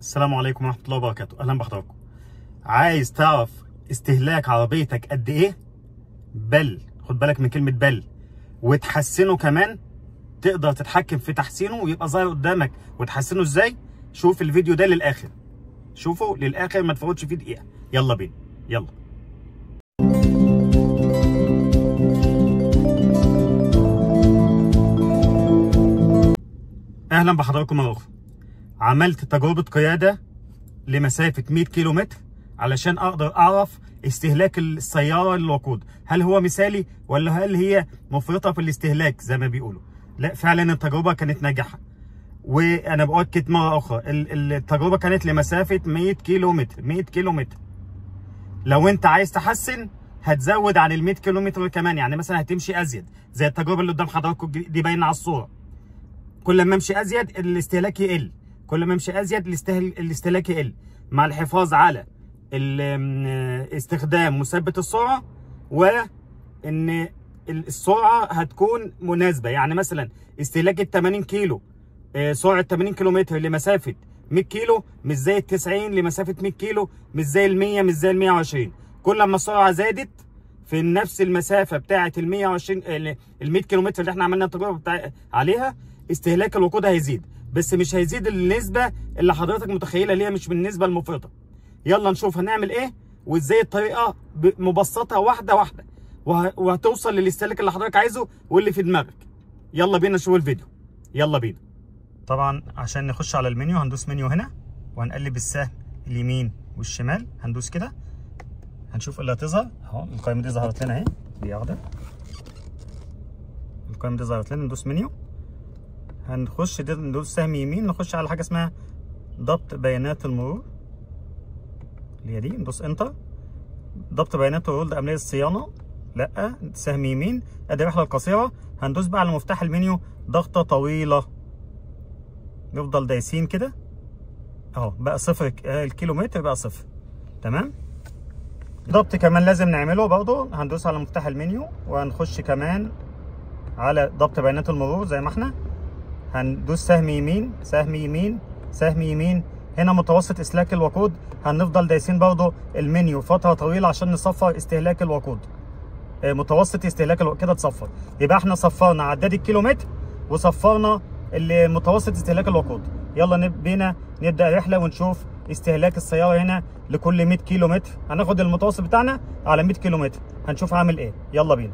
السلام عليكم ورحمة الله وبركاته أهلا بحضراتكم عايز تعرف استهلاك عربيتك قد إيه؟ بل خد بالك من كلمة بل وتحسنه كمان تقدر تتحكم في تحسينه ويبقى ظاهر قدامك وتحسنه إزاي؟ شوف الفيديو ده للآخر شوفه للآخر ما تفوتش فيه دقيقة يلا بينا يلا أهلا بحضراتكم مرة أخرى عملت تجربة قيادة لمسافة 100 كيلو متر علشان أقدر أعرف استهلاك السيارة للوقود هل هو مثالي ولا هل هي مفرطة في الاستهلاك زي ما بيقولوا لا فعلا التجربة كانت ناجحة وأنا بأكد مرة أخرى ال- التجربة كانت لمسافة 100 كيلو متر 100 كيلو متر لو أنت عايز تحسن هتزود عن ال 100 كيلو متر كمان يعني مثلا هتمشي أزيد زي التجربة اللي قدام حضراتكم دي باينة على الصورة كل ما امشي ازيد الاستهلاك يقل كل ما امشي ازيد الاستهل... الاستهلاك يقل مع الحفاظ على ال... ام- استخدام مثبت السرعه وان السرعه هتكون مناسبه يعني مثلا استهلاك ال 80 كيلو آه، سرعه 80 كيلو متر لمسافه 100 كيلو مش زي ال 90 لمسافه 100 كيلو مش زي ال 100 مش زي ال 120 كل ما السرعه زادت في نفس المسافه بتاعه ال 120 ال 100 كيلو متر اللي احنا عملنا التجربه بتاع عليها استهلاك الوقود هيزيد بس مش هيزيد النسبه اللي حضرتك متخيلها اللي هي مش بالنسبه المفرطه يلا نشوف هنعمل ايه وازاي الطريقه ب- مبسطه واحده واحده وه- وهتوصل للاستهلاك اللي حضرتك عايزه واللي في دماغك يلا بينا نشوف الفيديو يلا بينا طبعا عشان نخش على المنيو هندوس منيو هنا وهنقلب السهم اليمين والشمال هندوس كده هنشوف اللي هتظهر اهو القائمه دي ظهرت لنا اهي دي واحده القائمه دي ظهرت لنا ندوس منيو هنخش دي ندوس سهم يمين نخش على حاجه اسمها ضبط بيانات المرور اللي هي دي ندوس انتر ضبط بيانات المرور ده عمليه الصيانه لا سهم يمين ادي الرحله القصيره هندوس بقى على مفتاح المنيو ضغطه طويله نفضل دايسين كده اهو بقى صفر ك- آه، الكيلومتر بقى صفر تمام ضبط كمان لازم نعمله برضه هندوس على مفتاح المنيو وهنخش كمان على ضبط بيانات المرور زي ما احنا هندوس سهم يمين سهم يمين سهم يمين هنا متوسط استهلاك الوقود هنفضل دايسين برضه المنيو فتره طويله عشان نصفر استهلاك الوقود آه، متوسط استهلاك الوقود كده اتصفر يبقى احنا صفرنا عداد الكيلومتر وصفرنا ال- متوسط استهلاك الوقود يلا نب- بينا نبدا رحله ونشوف استهلاك السياره هنا لكل 100 كيلو متر هناخد المتوسط بتاعنا على 100 كيلو متر هنشوف عامل ايه يلا بينا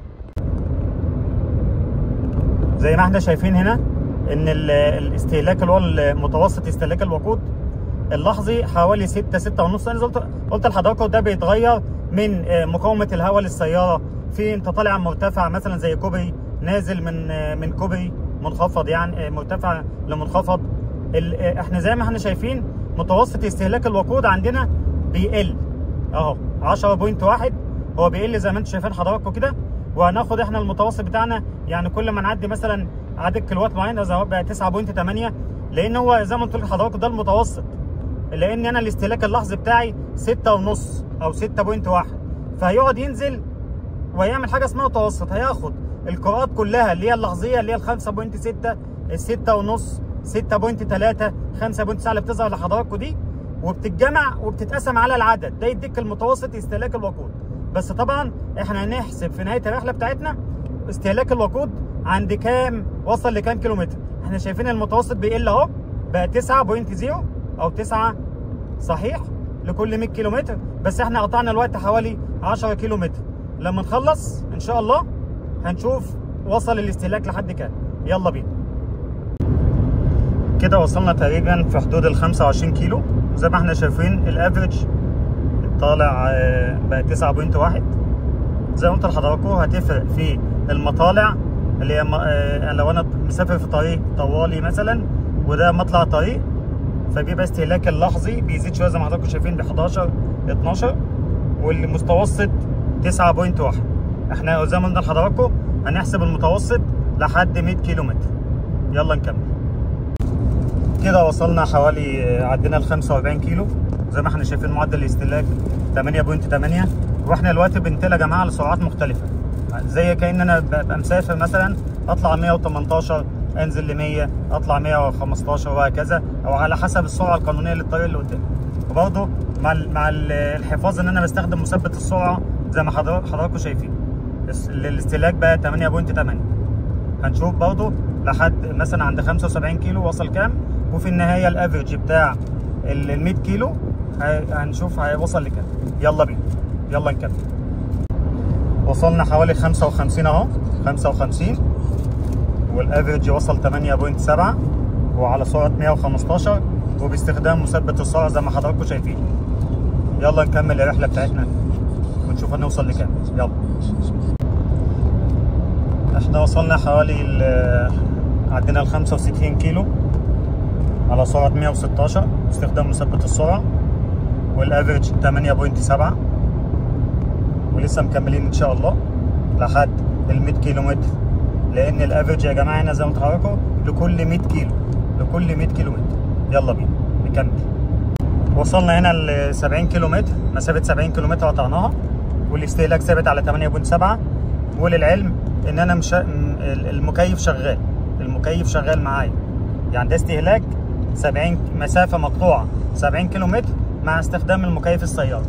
زي ما احنا شايفين هنا ان ال- الاستهلاك اللي هو المتوسط استهلاك الوقود اللحظي حوالي 6 6 ونص انا زي قلت قلت لحضراتكم ده بيتغير من آه، مقاومه الهواء للسياره في انت طالع عن مرتفع مثلا زي كوبري نازل من آه، من كوبري منخفض يعني آه، مرتفع لمنخفض ال- آه، احنا زي ما احنا شايفين متوسط استهلاك الوقود عندنا بيقل اهو 10.1 هو بيقل زي ما انتم شايفين حضراتكم كده وهناخد احنا المتوسط بتاعنا يعني كل ما نعدي مثلا عدد كيلوات معين زي ما بقى 9.8 لان هو زي ما قلت لحضراتكم ده المتوسط لان انا الاستهلاك اللحظي بتاعي 6 ونص او 6.1 فهيقعد ينزل وهيعمل حاجه اسمها متوسط هياخد القراءات كلها اللي هي اللحظيه اللي هي ال 5.6 ال 6 ونص 6.3 5.9 اللي بتظهر لحضراتكم دي وبتتجمع وبتتقسم على العدد ده يديك المتوسط استهلاك الوقود بس طبعا احنا هنحسب في نهايه الرحله بتاعتنا استهلاك الوقود عند كام وصل لكام كيلومتر احنا شايفين المتوسط بيقل اهو بقى 9.0 او 9 صحيح لكل 100 كيلومتر بس احنا قطعنا الوقت حوالي 10 كيلومتر لما نخلص ان شاء الله هنشوف وصل الاستهلاك لحد كام يلا بينا كده وصلنا تقريبا في حدود ال 25 كيلو زي ما احنا شايفين الافريج طالع آه، بقى 9.1 زي ما قلت لحضراتكم هتفرق في المطالع اللي هي م- آه، لو انا مسافر في طريق طوالي مثلا وده مطلع طريق فبيبقى استهلاك اللحظي بيزيد شويه زي ما حضراتكم شايفين ب 11 12 والمتوسط 9.1 احنا زي ما قلنا لحضراتكم هنحسب المتوسط لحد 100 كيلو متر يلا نكمل كده وصلنا حوالي آه، عدينا ال 45 كيلو زي ما احنا شايفين معدل الاستهلاك 8.8 واحنا دلوقتي بننتقل يا جماعه لسرعات مختلفه زي كان انا ببقى مسافر مثلا اطلع 118 انزل ل 100 اطلع 115 وهكذا او على حسب السرعه القانونيه للطريق اللي قدامي وبرضه مع ال مع ال الحفاظ ان انا بستخدم مثبت السرعه زي ما حضر- حضراتكم شايفين الس- الاستهلاك بقى 8.8 هنشوف برضه لحد مثلا عند 75 كيلو وصل كام وفي النهايه الافرج بتاع ال 100 كيلو ه- هنشوف هيوصل لكام يلا بينا يلا نكمل وصلنا حوالي 55 اهو 55 والافرج وصل 8.7 وعلى سرعه 115 وباستخدام مثبت السرعه زي ما حضراتكم شايفين يلا نكمل الرحله بتاعتنا ونشوف هنوصل لكام يلا احنا وصلنا حوالي ال- عدينا ال 65 كيلو على سرعة 116 باستخدام مثبت السرعة والافرج 8.7 ولسه مكملين ان شاء الله لحد ال 100 كيلو متر لان الافرج يا جماعة هنا زي ما تحركوا لكل 100 كيلو لكل 100 كيلو متر يلا بينا نكمل وصلنا هنا ل 70 كيلو متر مسافة 70 كيلو متر قطعناها والاستهلاك ثابت على 8.7 وللعلم ان انا مش م- المكيف شغال المكيف شغال معايا يعني ده استهلاك 70 مسافة مقطوعة 70 كيلو متر مع استخدام المكيف السيارة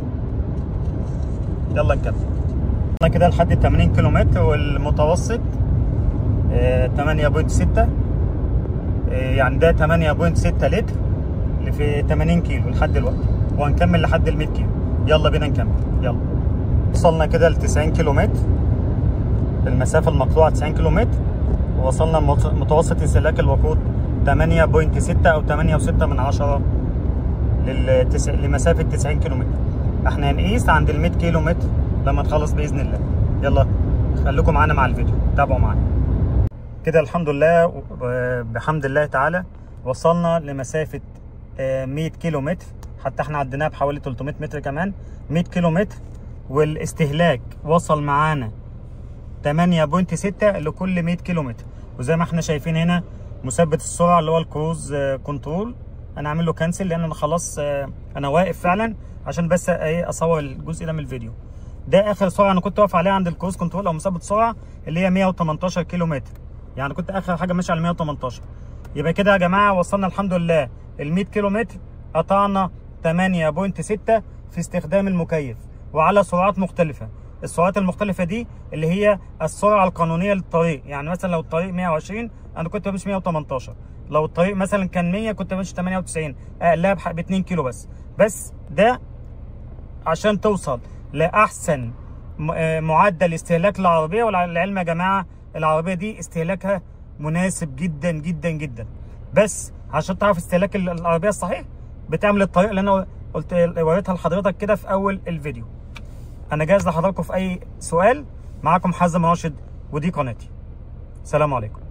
يلا نكمل وصلنا كده لحد 80 كيلو متر والمتوسط آه، 8.6 آه، يعني ده 8.6 لتر اللي في 80 كيلو لحد دلوقتي وهنكمل لحد ال 100 كيلو يلا بينا نكمل يلا وصلنا كده ل 90 كيلو متر المسافة المقطوعة 90 كيلو متر ووصلنا مت- متوسط استهلاك الوقود 8.6 أو 8.6 من عشرة للتس... لمسافة 90 كيلو متر احنا هنقيس عند ال 100 كيلو متر لما نخلص بإذن الله يلا خليكم معانا مع الفيديو تابعوا معانا كده الحمد لله و- بحمد الله تعالى وصلنا لمسافة آه، 100 كيلو متر حتى احنا عديناها بحوالي 300 متر كمان 100 كيلو متر والاستهلاك وصل معانا 8.6 لكل 100 كيلو متر وزي ما احنا شايفين هنا مثبت السرعه اللي هو الكروز آه، كنترول انا عامل له كانسل لان انا خلاص آه، انا واقف فعلا عشان بس ايه اصور الجزء ده من الفيديو ده اخر سرعه انا كنت واقف عليها عند الكروز كنترول او مثبت سرعه اللي هي 118 كيلو متر يعني كنت اخر حاجه ماشي على 118 يبقى كده يا جماعه وصلنا الحمد لله ال 100 كيلو متر قطعنا 8.6 في استخدام المكيف وعلى سرعات مختلفه السرعات المختلفه دي اللي هي السرعه القانونيه للطريق يعني مثلا لو الطريق 120 انا كنت بمشي 118 لو الطريق مثلا كان 100 كنت بمشي 98 اقلها ب 2 كيلو بس بس ده عشان توصل لاحسن م- آه معدل استهلاك للعربيه وللعلم يا جماعه العربيه دي استهلاكها مناسب جدا جدا جدا بس عشان تعرف استهلاك ال- العربيه الصحيح بتعمل الطريقه اللي انا قلت وريتها لحضرتك كده في اول الفيديو انا جاهز لحضراتكم في اي سؤال معاكم حازم راشد ودي قناتي سلام عليكم